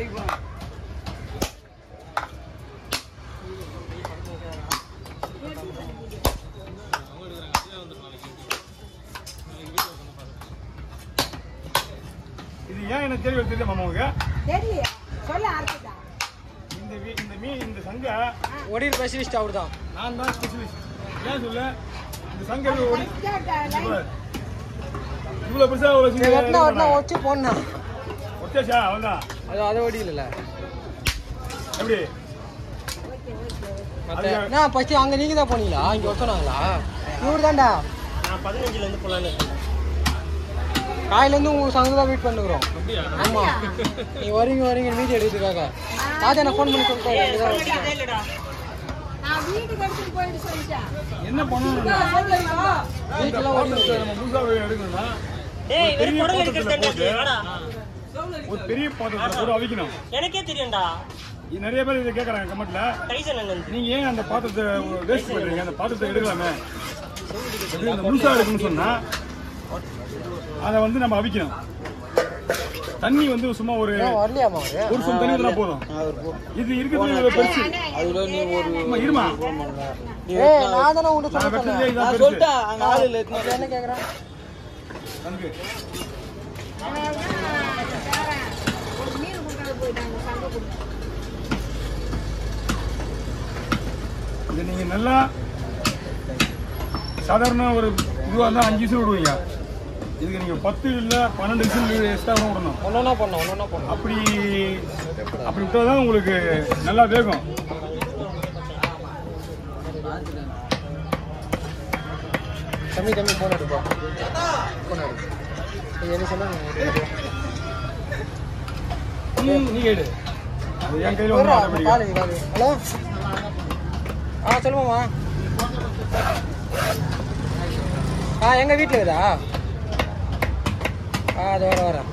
இது ஏன் எனக்கு தெரிய தெரியுமா மாமா உங்களுக்கு தெரியல சொல்ல ஆரம்பிச்சா இந்த வீ- இந்த மீன் இந்த சங்க ஒடியில் ஸ்பெஷலிஸ்ட் அவர் தான் நான் தான் ஸ்பெஷலிஸ்ட் ஏன் சொல்ல இந்த சங்க எப்படி ஓடி இவ்வளவு- இவ்வளவு பெருசா ஒரு வெட்டினா வெட்டினா வச்சு போடணும் ஒத்தாச்சா அவன்தான் அது அதை ஒடியில் இல்லை எப்படி மற்ற என்ன ஃபஸ்ட்டு அங்கே நீங்கள் தான் போனீங்களா இங்கே ஒருத்தனாங்களா இவர் தான்டா நான் பதினஞ்சுல இருந்து போலான்னு இருக்கேன். காலையிலேருந்து உங்களுக்கு சங்கு தான் வெயிட் பண்ணுறோம் ஆமாம் நீ வரீங்க வரீங்க மீதி எடுக்கிறதுக்காக தாத்தா நான் ஃபோன் பண்ணி சொல்லிட்டேன் ஏய், சொல்ல வேண்டியதே இல்லடா. நான் வீட்டுக்கு எடுத்துட்டு போயிட்டு சொல்லிட்டேன் என்ன பண்ணணும் வீட்டெல்லாம் ஓடி நம்ம புதுசா எடுக்கணும்னா ஏய், வெறும் பெரிய குடல் பாத்திரத்துல எடுக்கிறது போட்டு வாடா. ஒரு பெரிய பாத்திரத்துல போட்டு அவிக்கணும் எனக்கே தெரியும்டா இது நிறைய பேர் இதை கேட்கறாங்க கமெண்ட்ல டைசன் அங்க இருந்து. நீங்க ஏன் அந்த பாத்திரத்தை வேஸ்ட் பண்றீங்க அந்த பாத்திரத்தை எடுக்கலாமே எப்படி இந்த முழுசா எடுக்கணும்னு சொன்னா அதை வந்து நம்ம அவிக்கணும் தண்ணி வந்து சும்மா ஒரு ஏன் வரலையாமா அவரு ஒரு சொல் தண்ணி ஊத்தினா போதும் இது இருக்கிறது பெருசு அம்மா, இருமா ஏய் நான் தானே உன்கிட்ட நான் சொல்ல வெட்டதே சொன்னேன் இதான் பெருசு அங்கே ஆள் இல்லை என்ன கேட்குறேன் தங்கு. ஒரு மீன் கொடுக்காத போயிட்டாங்க சண்டை கொடுத்தாங்க இது நீங்க நல்லா சாதாரண ஒரு இதுவா இருந்தா அஞ்சு விசில் விடுவீங்க இதுக்கு நீங்க பத்து இல்ல பன்னெண்டு விசில் எக்ஸ்ட்ரா விடணும் ஒன்றா பண்ணோம் ஒன்றா பண்ணோம் அப்படி அப்படி விட்டாதான் உங்களுக்கு நல்லா வேகும் தம்பி தம்பி ஃபோன் எடுப்பா ஃபோன் எடு நீ என்ன சொன்னா ம், நீங்க எடு அது என் கையில வந்து automatic ஆ. காலேஜ் காலேஜ் ஹலோ ஆ சொல்லுமாம்மா ஆ எங்கள் வீட்டில் இருக்குதா ஆ அது வர வரேன்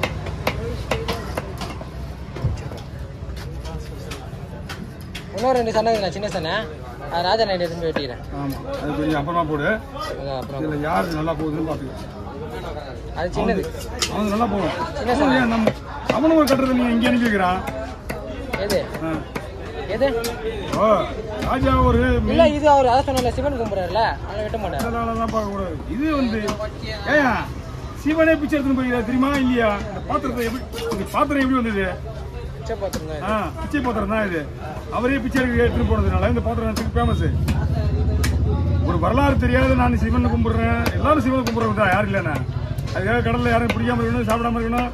இன்னும் ரெண்டு சண்டை இருக்குண்ணா சின்ன சண்டை அது ராஜா நைட்டு எடுத்து போய் வெட்டிக்கிறேன் ஆமா அது கொஞ்சம் அப்புறமா போடு அது அப்புறம் இதுல யாரு நல்லா போகுதுன்னு பாத்துக்கலாம் அது சின்னது அவன் நல்லா போகும் சின்ன அவன் ஏன் நம்ம அவனும் ஒரு கட்டுறதை நீங்க இங்க அனுப்பி வைக்கிறான் எது ஆ. எது ஓ ராஜா ஒரு இல்லை இது அவர் அதான் சொன்னல சிவன் கும்பிட்றாருல அதை வெட்ட மாட்டார் அதனாலதான் பார்க்க கூடாது இது வந்து ஏயா சிவனே பிச்சை எடுத்துன்னு போயிருக்கா தெரியுமா இல்லையா இந்த பாத்திரத்தை எப்படி இந்த பாத்திரம் எப்படி வந்தது பிச்சை பார்த்துருங்க ஆ பிச்சை பாத்திரம் தான் இது அவரே பிச்சை எடுக்க எடுத்துட்டு போனதுனால இந்த பாத்திரம் ஃபேமஸ் ஒரு வரலாறு தெரியாத நான் சிவன் கும்பிடுறேன் எல்லாரும் சிவனை கும்பிடுறவங்க தான் யாரும் இல்லைண்ணா அதுக்காக கடல்ல யாரும் பிடிக்காம இருக்கணும் சாப்பிடாம இருக்கணும்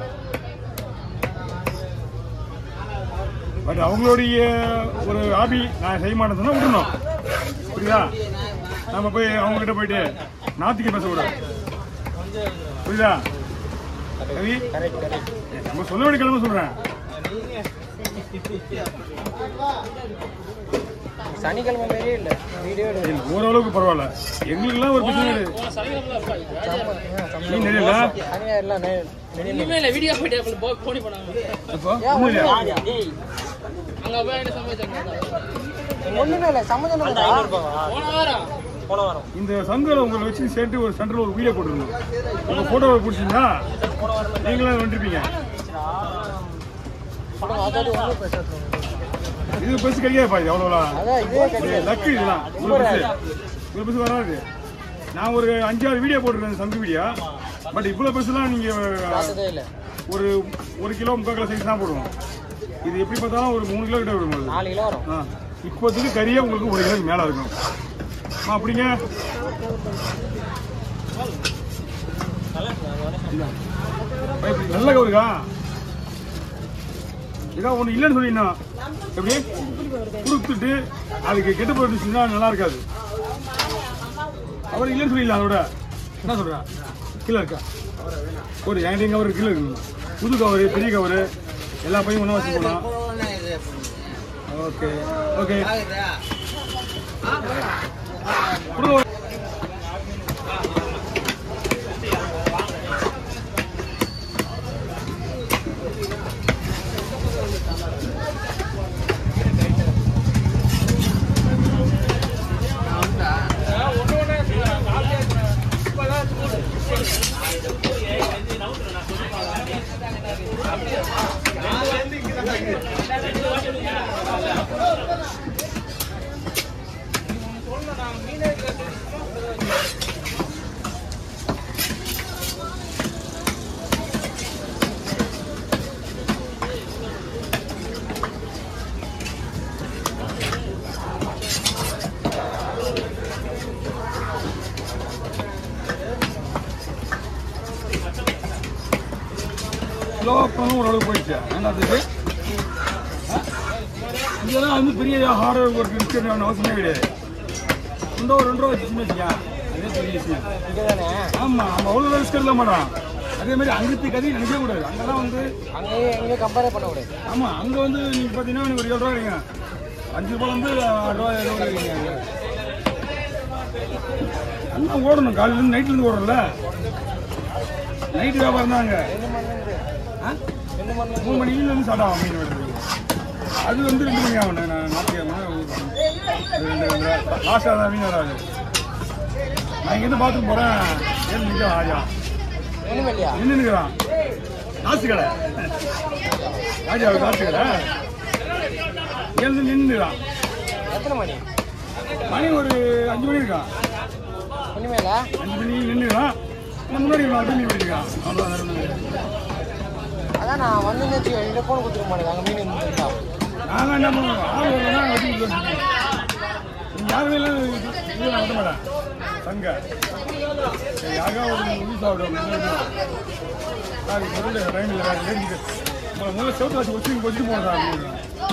பட் அவங்களுடைய ஒரு ஹாபி நான் செய்ய மாட்டேன்னு சொன்னா விடணும் புரியுதா நம்ம போய் அவங்க கிட்ட போயிட்டு நாத்திக்கு பேசக்கூடாது புரியுதா ரவி கரெக்ட் கரெக்ட் நம்ம சொல்ல வேண்டிய கிழமை சொல்றேன் சனிக்கிழமை மாதிரியே இல்லை வீடியோ எடு இல்ல, ஓரளவுக்கு பரவாயில்ல எங்களுக்குலாம் ஒரு பிரச்சனை கிடையாது நீ நிறைய தனியாக இல்லை இனிமே இல்ல வீடியோ போயிட்டு அப்படி போ- போனி பண்ணாங்க இப்போ ஒண்ணும் இல்லையா டேய், அங்க போய் என்ன சமைச்சாங்க ஒன்றுமே இல்லை சம்மந்தம் அந்த இல்லை ஐநூறு ரூபாவா? போன வாரம் போன வாரம் இந்த சங்கரை உங்களை வச்சு சேர்த்து ஒரு சென்டர்ல ஒரு வீடியோ போட்டுருந்தோம் உங்க போட்டோவை பிடிச்சிங்கன்னா நீங்களும் வந்துருப்பீங்க அதாவது ஒன்றும் பேசுறது இது பெருசு கிடைக்காது பாரு எவ்வளோலாம் அதான் இதுவே கிடையாது லக்கு இதெல்லாம் இவ்வளோ பெருசு இவ்வளோ பெருசு வராது நான் ஒரு அஞ்சாறு வீடியோ போட்டிருக்கேன் சங்கு வீடியோ பட் இவ்வளோ பெருசுலாம் நீங்க பார்த்ததே இல்லை ஒரு ஒரு கிலோ முக்கால் கிலோ சைஸ் தான் போடுவோம் இது எப்படி பார்த்தாலும் ஒரு மூணு கிலோ கிட்ட வரும் அது. நாலு கிலோ வரும் ஆ இப்போதைக்கு கறியே உங்களுக்கு ஒரு கிலோக்கு மேலே இருக்கும் ஆ அப்படிங்க பயப்படி- நல்ல கவுருக்கா இதான் ஒண்ணு இல்லைன்னு சொல்லிடணும் எப்படி கொடுத்துட்டு அதுக்கு கெட்டு போயிடுச்சுன்னா நல்லா இருக்காது அவர் இல்லைன்னு சொல்லிடலாம் அதோட என்ன சொல்றா கீழே இருக்கா ஒரு என்கிட்ட கவர் கீழே இருக்கு புது கவர் பெரிய கவர் எல்லா பையும் ஒன்றா வச்சு போகலாம் ஓகே ஓகே கொடுங்க ஸ்லோ பண்ணவும் ஓரளவு போயிடுச்சு என்னத்துக்கு இதெல்லாம் வந்து பெரிய ஹார்ட் ஒர்க் இருக்கு அவசியமே கிடையாது ரெண்டு ரூபா ரெண்டு ரூபா வச்சு வச்சுக்கா அதே பெரிய விஷயம் இங்கே தானே ஆமா நம்ம அவ்வளோ ரிஸ்க் எடுக்க மாட்டான் அதே மாதிரி அங்கத்தி கதையும் நினைக்கவே கூடாது அங்கெல்லாம் வந்து அங்கேயே எங்கேயும் கம்பேரே பண்ண கூடாது ஆமா அங்க வந்து நீங்க பாத்தீங்கன்னா நீங்க ஒரு ஏழு ரூபா வைங்க அஞ்சு ரூபாய் வந்து ஆறு ரூபா ஏழு ரூபா வைங்க அங்க. அண்ணா ஓடணும் காலையில இருந்து நைட்ல இருந்து ஓடுறல நைட் வியாபாரம் தான் அங்க ஆ? மூணு மணில இருந்து ஸ்டார்ட் ஆகும் மீன் வெட்டுறது அது வந்து ரெண்டு மணி ஆகும் நான் ஞாயிற்றுக்கிழமை ரெண்டு ரெண்டு லாஸ்ட்டாக தான் மீன் வராது நான் இங்கேருந்து பார்த்துட்டு போகிறேன் ஏழு மணிக்கு ஆஜா ஒன்றுமே இல்லையா நின்று நிற்கிறான் காசு கடை ராஜா காசு கடை எழுந்து நின்றுறான் எத்தனை மணி மணி ஒரு அஞ்சு மணி இருக்கான் ஒன்றுமே இல்லை அஞ்சு மணி நின்றுறான் இன்னும் முன்னாடி நான் மீன் வெட்டிருக்கான் அவ்வளோதான் வேற ஒண்ணும் கிடையாது. அதான் நான் வந்து வச்சுக்கோ இந்த ஃபோன் கொடுத்துருக்க மாட்டேங்க அங்கே மீன் இருந்தா நாங்கள் என்ன பண்ணுவோம் ஆள் வரலன்னா வெட்டி கொடுத்துருவோம் நீங்க யாருமே இல்லை இது நான் விட மாட்டேன் சங்க சரி யாருக்கா ஒரு யூஸ் ஆகட்டும் சார் பொருள் டைம் இல்லை வேறு ஏறிக்கு உங்களை முதல்ல செவத்து வச்சு வச்சு வச்சுட்டு போகிறேன் சார் அப்படின்னு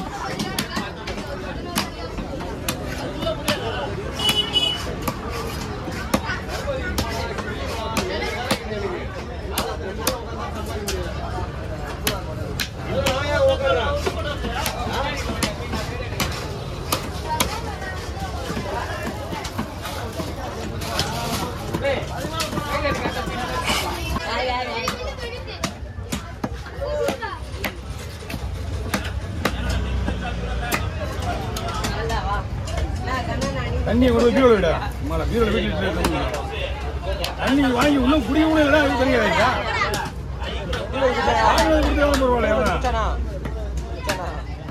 தண்ணி ஒரு பீரோல விட மேலே பீரோல வீட்டில் தண்ணி வாங்கி இன்னும் குடிய கூட இல்லை அது தண்ணி ஆயிடுச்சா வாங்கினது கொடுத்தாலும் பரவாயில்ல எவ்வளோ வச்சானா வச்சானா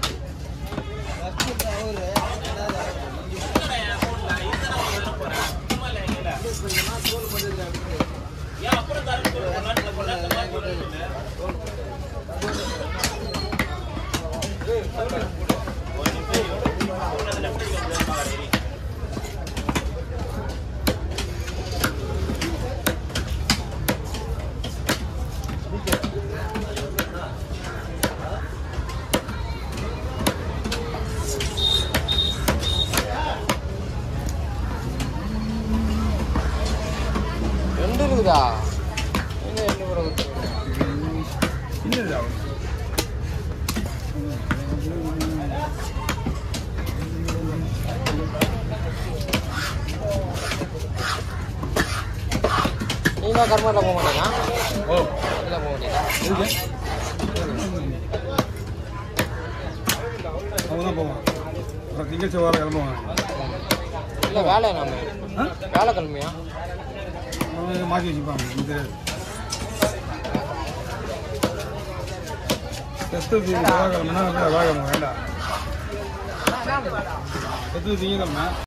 ரெண்டு இருக்குதா எங்க ரெண்டு கூட சின்னது நீங்க கர்மரில் போக மாட்டேங்க ஓ இல்லை போக மாட்டீங்களா இருக்கு அவங்க தான் போவான் அப்புறம் திங்கள் செவ்வாய் கிளம்புவாங்க இல்லை வேலை நாம ஆ? வேலை கிழமையா அவங்க மாற்றி வச்சுப்பாங்க எனக்கு தெரியாது செத்து செவ்வாய்க்கிழமைனா வேகமாக வேண்டாம் செத்து திங்கக்கிழமை